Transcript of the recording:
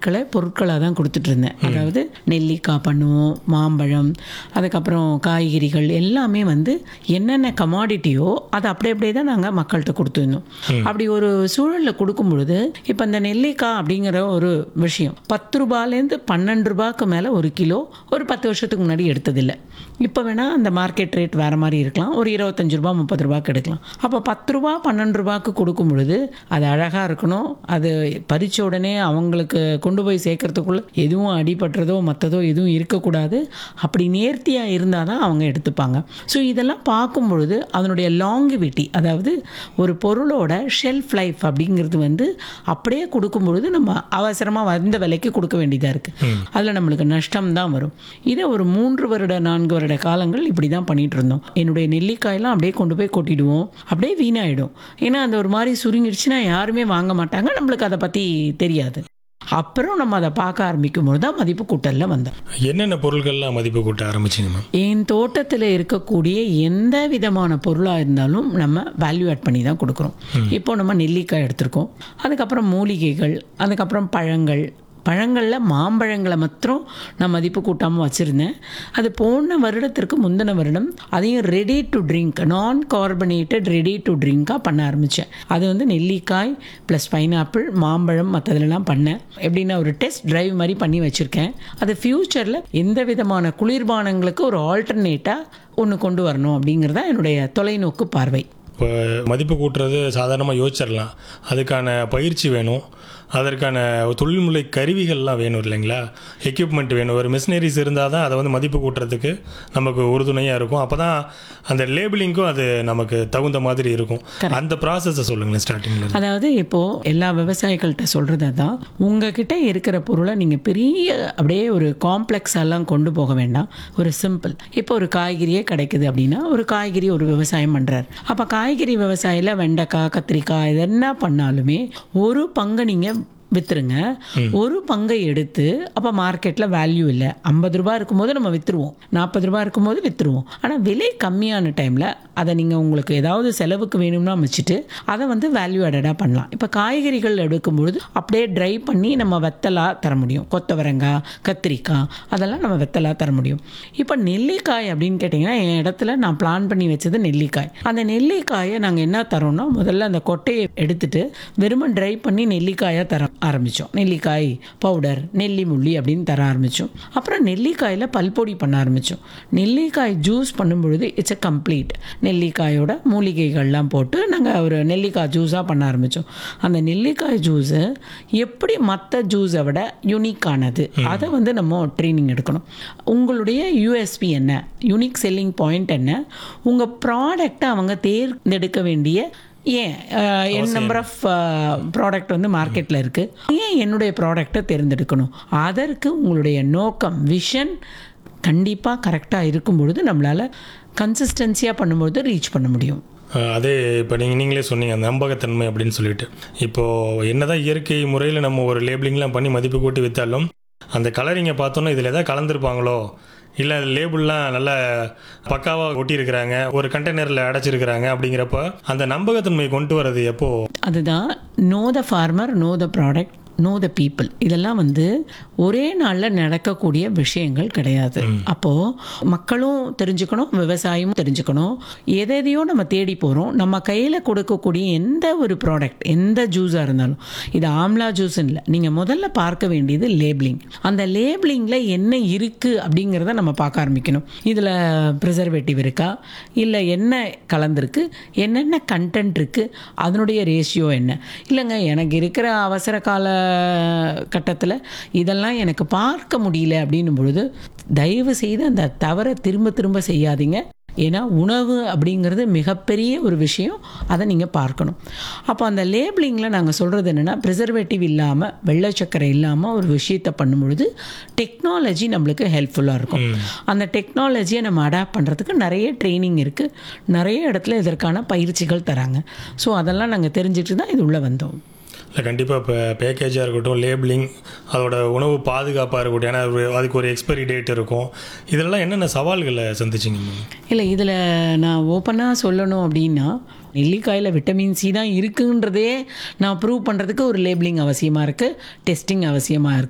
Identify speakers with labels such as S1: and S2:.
S1: பொருட்களை பொருட்களாக தான் கொடுத்துட்டு இருந்தேன் அதாவது நெல்லிக்காய் பண்ணுவோம் மாம்பழம் அதுக்கப்புறம் காய்கறிகள் எல்லாமே வந்து என்னென்ன கமாடிட்டியோ அதை அப்படியே அப்படியே தான் நாங்கள் மக்கள்கிட்ட கொடுத்துருந்தோம் அப்படி ஒரு சூழலில் கொடுக்கும் பொழுது இப்போ இந்த நெல்லிக்காய் அப்படிங்கிற ஒரு விஷயம் பத்து ரூபாயிலேருந்து பன்னெண்டு ரூபாய்க்கு மேலே ஒரு கிலோ ஒரு பத்து வருஷத்துக்கு முன்னாடி எடுத்ததில்லை இப்போ வேணால் அந்த மார்க்கெட் ரேட் வேறு மாதிரி இருக்கலாம் ஒரு இருபத்தஞ்சு ரூபா முப்பது ரூபாய்க்கு எடுக்கலாம் அப்போ பத்து ரூபா பன்னெண்டு ரூபாய்க்கு கொடுக்கும் பொழுது அது அழகாக இருக்கணும் அது பறிச்ச உடனே அவங்களுக்கு கொண்டு போய் சேர்க்கறதுக்குள்ள எதுவும் அடிபட்டுறதோ மற்றதோ எதுவும் இருக்கக்கூடாது அப்படி நேர்த்தியாக இருந்தால் தான் அவங்க எடுத்துப்பாங்க ஸோ இதெல்லாம் பார்க்கும் பொழுது அதனுடைய லாங்கிவிட்டி அதாவது ஒரு பொருளோட ஷெல்ஃப் லைஃப் அப்படிங்கிறது வந்து அப்படியே கொடுக்கும் பொழுது நம்ம அவசரமாக வந்த விலைக்கு கொடுக்க வேண்டியதாக இருக்குது அதில் நம்மளுக்கு நஷ்டம் தான் வரும் இதை ஒரு மூன்று வருட நான்கு வருட காலங்கள் இப்படி தான் பண்ணிட்டு இருந்தோம் என்னுடைய நெல்லிக்காயெல்லாம் அப்படியே கொண்டு போய் கொட்டிடுவோம் அப்படியே வீணாயிடும் ஏன்னா அந்த ஒரு மாதிரி சுருங்கிடுச்சுன்னா யாருமே வாங்க மாட்டாங்க நம்மளுக்கு அதை பற்றி தெரியாது அப்புறம் நம்ம அதை பார்க்க ஆரம்பிக்கும் போது தான் மதிப்பு கூட்டலில் வந்தோம்
S2: என்னென்ன பொருட்கள்லாம் மதிப்பு கூட்ட ஆரம்பிச்சிங்க மேம்
S1: என் தோட்டத்தில் இருக்கக்கூடிய எந்த விதமான பொருளாக இருந்தாலும் நம்ம வேல்யூ ஆட் பண்ணி தான் கொடுக்குறோம் இப்போ நம்ம நெல்லிக்காய் எடுத்திருக்கோம் அதுக்கப்புறம் மூலிகைகள் அதுக்கப்புறம் பழங்கள் பழங்களில் மாம்பழங்களை மாத்திரம் நான் மதிப்பு கூட்டாமல் வச்சுருந்தேன் அது போன வருடத்திற்கு முந்தின வருடம் அதையும் ரெடி டு ட்ரிங்க் நான் கார்பனேட்டட் ரெடி டு ட்ரிங்காக பண்ண ஆரம்பித்தேன் அது வந்து நெல்லிக்காய் ப்ளஸ் பைனாப்பிள் மாம்பழம் மற்றதுலலாம் பண்ணேன் எப்படின்னா ஒரு டெஸ்ட் டிரைவ் மாதிரி பண்ணி வச்சுருக்கேன் அது ஃப்யூச்சரில் எந்த விதமான குளிர்பானங்களுக்கு ஒரு ஆல்டர்னேட்டாக ஒன்று கொண்டு வரணும் அப்படிங்கிறது தான் என்னுடைய தொலைநோக்கு பார்வை
S2: இப்போ மதிப்பு கூட்டுறது சாதாரணமாக யோசிச்சிடலாம் அதுக்கான பயிற்சி வேணும் அதற்கான தொழில்முறை கருவிகள்லாம் வேணும் இல்லைங்களா எக்யூப்மெண்ட் வேணும் ஒரு மிஷினரிஸ் இருந்தால் தான் அதை வந்து மதிப்பு கூட்டுறதுக்கு நமக்கு உறுதுணையாக இருக்கும் அப்போ தான் அந்த லேபிளிங்க்கும் அது நமக்கு தகுந்த மாதிரி இருக்கும் அந்த ப்ராசஸை சொல்லுங்களேன் ஸ்டார்டிங்கில்
S1: அதாவது இப்போது எல்லா விவசாயிகள்கிட்ட சொல்கிறது தான் உங்ககிட்ட இருக்கிற பொருளை நீங்கள் பெரிய அப்படியே ஒரு காம்ப்ளெக்ஸ் எல்லாம் கொண்டு போக வேண்டாம் ஒரு சிம்பிள் இப்போ ஒரு காய்கறியே கிடைக்குது அப்படின்னா ஒரு காய்கறி ஒரு விவசாயம் பண்ணுறாரு அப்போ காய்கறி விவசாயியில் வெண்டைக்காய் கத்திரிக்காய் இது என்ன பண்ணாலுமே ஒரு பங்கை நீங்கள் விற்றுருங்க ஒரு பங்கை எடுத்து அப்போ மார்க்கெட்டில் வேல்யூ இல்லை ஐம்பது ரூபா இருக்கும்போது நம்ம விற்றுருவோம் நாற்பது ரூபா இருக்கும்போது விற்றுருவோம் ஆனால் விலை கம்மியான டைமில் அதை நீங்கள் உங்களுக்கு ஏதாவது செலவுக்கு வேணும்னா வச்சுட்டு அதை வந்து வேல்யூ ஆடடாக பண்ணலாம் இப்போ காய்கறிகள் எடுக்கும்பொழுது அப்படியே ட்ரை பண்ணி நம்ம வெத்தலாக தர முடியும் கொத்தவரங்காய் கத்திரிக்காய் அதெல்லாம் நம்ம வெத்தலாக தர முடியும் இப்போ நெல்லிக்காய் அப்படின்னு கேட்டிங்கன்னா என் இடத்துல நான் பிளான் பண்ணி வச்சது நெல்லிக்காய் அந்த நெல்லிக்காயை நாங்கள் என்ன தரோம்னா முதல்ல அந்த கொட்டையை எடுத்துட்டு வெறுமன் ட்ரை பண்ணி நெல்லிக்காயாக தர ஆரம்பித்தோம் நெல்லிக்காய் பவுடர் நெல்லி முள்ளி அப்படின்னு தர ஆரம்பித்தோம் அப்புறம் நெல்லிக்காயில் பல்பொடி பண்ண ஆரம்பித்தோம் நெல்லிக்காய் ஜூஸ் பண்ணும்பொழுது இட்ஸ் எ கம்ப்ளீட் நெல்லிக்காயோட மூலிகைகள்லாம் போட்டு நாங்கள் ஒரு நெல்லிக்காய் ஜூஸாக பண்ண ஆரம்பித்தோம் அந்த நெல்லிக்காய் ஜூஸு எப்படி மற்ற ஜூஸை விட யூனிக்கானது அதை வந்து நம்ம ட்ரைனிங் எடுக்கணும் உங்களுடைய யூஎஸ்பி என்ன யூனிக் செல்லிங் பாயிண்ட் என்ன உங்கள் ப்ராடக்டை அவங்க தேர்ந்தெடுக்க வேண்டிய ஏன் அஹ், என் நம்பர் ஆஃப் ப்ராடக்ட் வந்து மார்க்கெட்டில் இருக்குது ஏன் என்னுடைய ப்ராடக்டை தேர்ந்தெடுக்கணும் அதற்கு உங்களுடைய நோக்கம் விஷன் கண்டிப்பாக கரெக்டாக இருக்கும் பொழுது நம்மளால் கன்சிஸ்டன்சியாக பண்ணும்பொழுது ரீச் பண்ண முடியும்
S2: அஹ் அதே இப்போ நீங்கள் நீங்களே சொன்னீங்க அந்த நம்பகத்தன்மை அப்படின்னு சொல்லிட்டு இப்போது என்னதான் இயற்கை முறையில் நம்ம ஒரு லேபிளிங்லாம் பண்ணி மதிப்பு கூட்டி விற்றாலும் அந்த கலரிங்கை பார்த்தோன்னா இதில் எதாவது கலந்துருப்பாங்களோ இல்லை லேபிள்லாம் நல்ல பக்காவாக ஒட்டியிருக்கிறாங்க ஒரு கண்டெய்னரில் அடைச்சிருக்கிறாங்க அப்படிங்கிறப்ப அந்த நம்பகத்தன்மை கொண்டு வர்றது எப்போ
S1: அதுதான் know the farmer know the product know the people இதெல்லாம் வந்து ஒரே நாளில் நடக்கக்கூடிய விஷயங்கள் கிடையாது அப்போது மக்களும் தெரிஞ்சுக்கணும் விவசாயமும் தெரிஞ்சுக்கணும் எதையோ நம்ம தேடி போகிறோம் நம்ம கையில் கொடுக்கக்கூடிய எந்த ஒரு ப்ராடக்ட் எந்த ஜூஸாக இருந்தாலும் இது ஆம்லா ஜூஸ் இல்லை நீங்கள் முதல்ல பார்க்க வேண்டியது லேபிளிங் அந்த லேபிளிங்கில் என்ன இருக்குது அப்படிங்கிறத நம்ம பார்க்க ஆரம்பிக்கணும் இதில் ப்ரிசர்வேட்டிவ் இருக்கா இல்லை என்ன கலந்துருக்கு என்னென்ன கண்டென்ட் இருக்குது அதனுடைய ரேஷியோ என்ன இல்லைங்க எனக்கு இருக்கிற அவசர கால கட்டத்தில் இதெல்லாம் எனக்கு பார்க்க முடியல அப்படின்னும் பொழுது தயவு செய்து அந்த தவறை திரும்ப திரும்ப செய்யாதீங்க ஏன்னா உணவு அப்படிங்கிறது மிகப்பெரிய ஒரு விஷயம் அதை நீங்கள் பார்க்கணும் அப்போ அந்த லேபிளிங்கில் நாங்கள் சொல்கிறது என்னென்னா ப்ரிசர்வேட்டிவ் இல்லாமல் வெள்ளை சக்கரை இல்லாமல் ஒரு விஷயத்தை பண்ணும்பொழுது டெக்னாலஜி நம்மளுக்கு ஹெல்ப்ஃபுல்லாக இருக்கும் அந்த டெக்னாலஜியை நம்ம அடாப்ட் பண்ணுறதுக்கு நிறைய ட்ரைனிங் இருக்குது நிறைய இடத்துல இதற்கான பயிற்சிகள் தராங்க ஸோ அதெல்லாம் நாங்கள் தெரிஞ்சுட்டு தான் இது உள்ளே வந்தோம்
S2: இல்லை கண்டிப்பாக இப்போ பேக்கேஜாக இருக்கட்டும் லேபிளிங் அதோட உணவு பாதுகாப்பாக இருக்கட்டும் ஏன்னா அது- அதுக்கு ஒரு எக்ஸ்பைரி டேட் இருக்கும் இதெல்லாம் என்னென்ன சவால்களை சந்திச்சிங்க மேம்
S1: இல்லை இதில் நான் ஓப்பனாக சொல்லணும் அப்படின்னா நெல்லிக்காயில் விட்டமின் சி தான் இருக்குன்றதே நான் ப்ரூவ் பண்ணுறதுக்கு ஒரு லேபிளிங் அவசியமாக இருக்குது டெஸ்டிங் அவசியமாக இருக்குது